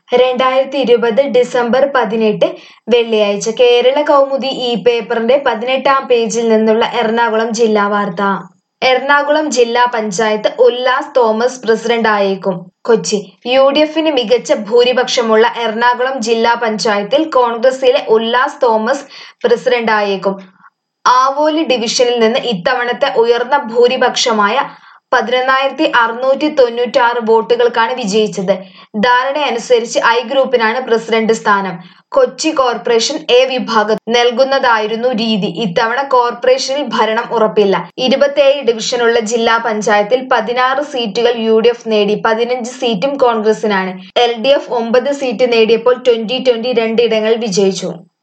രണ്ടായിരത്തി ഇരുപത് ഡിസംബർ പതിനെട്ട് വെള്ളിയാഴ്ച കേരള കൗമുദി ഈ പേപ്പറിന്റെ പതിനെട്ടാം പേജിൽ നിന്നുള്ള എറണാകുളം ജില്ലാ വാർത്ത എറണാകുളം ജില്ലാ പഞ്ചായത്ത് ഉല്ലാസ് തോമസ് പ്രസിഡന്റ് ആയേക്കും കൊച്ചി യു ഡി എഫിന് മികച്ച ഭൂരിപക്ഷമുള്ള എറണാകുളം ജില്ലാ പഞ്ചായത്തിൽ കോൺഗ്രസിലെ ഉല്ലാസ് തോമസ് പ്രസിഡന്റ് ആയേക്കും ആവോലി ഡിവിഷനിൽ നിന്ന് ഇത്തവണത്തെ ഉയർന്ന ഭൂരിപക്ഷമായ പതിനൊന്നായിരത്തി അറുന്നൂറ്റി തൊണ്ണൂറ്റി ആറ് വോട്ടുകൾക്കാണ് വിജയിച്ചത് ധാരണയനുസരിച്ച് ഐ ഗ്രൂപ്പിനാണ് പ്രസിഡന്റ് സ്ഥാനം കൊച്ചി കോർപ്പറേഷൻ എ വിഭാഗം നൽകുന്നതായിരുന്നു രീതി ഇത്തവണ കോർപ്പറേഷനിൽ ഭരണം ഉറപ്പില്ല ഇരുപത്തിയേഴ് ഡിവിഷനുള്ള ജില്ലാ പഞ്ചായത്തിൽ പതിനാറ് സീറ്റുകൾ യു ഡി എഫ് നേടി പതിനഞ്ച് സീറ്റും കോൺഗ്രസിനാണ് എൽ ഡി എഫ് ഒമ്പത് സീറ്റ് നേടിയപ്പോൾ ട്വന്റി ട്വന്റി രണ്ടിടങ്ങൾ വിജയിച്ചു